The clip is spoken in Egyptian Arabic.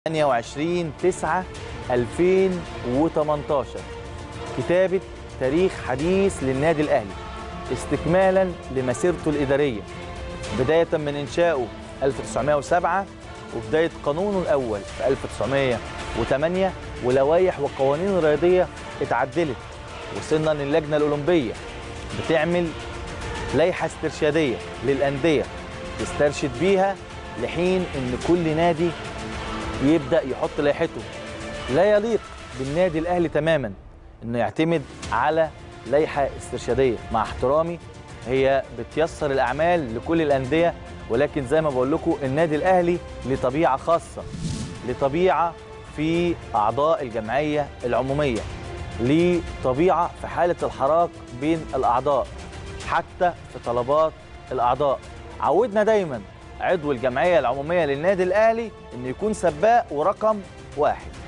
28 9 2018 كتابة تاريخ حديث للنادي الأهلي استكمالا لمسيرته الإدارية بداية من إنشائه 1907 وبداية قانونه الأول في 1908 ولوائح وقوانين رياضية اتعدلت وصلنا للجنة الأولمبية بتعمل لائحة استرشادية للأندية تسترشد بيها لحين إن كل نادي يبدا يحط لائحته لا يليق بالنادي الاهلي تماما انه يعتمد على لائحه استرشاديه مع احترامي هي بتيسر الاعمال لكل الانديه ولكن زي ما بقول لكم النادي الاهلي لطبيعه خاصه لطبيعه في اعضاء الجمعيه العموميه لطبيعه في حاله الحراك بين الاعضاء حتى في طلبات الاعضاء عودنا دايما عضو الجمعيه العموميه للنادي الاهلي انه يكون سباق ورقم واحد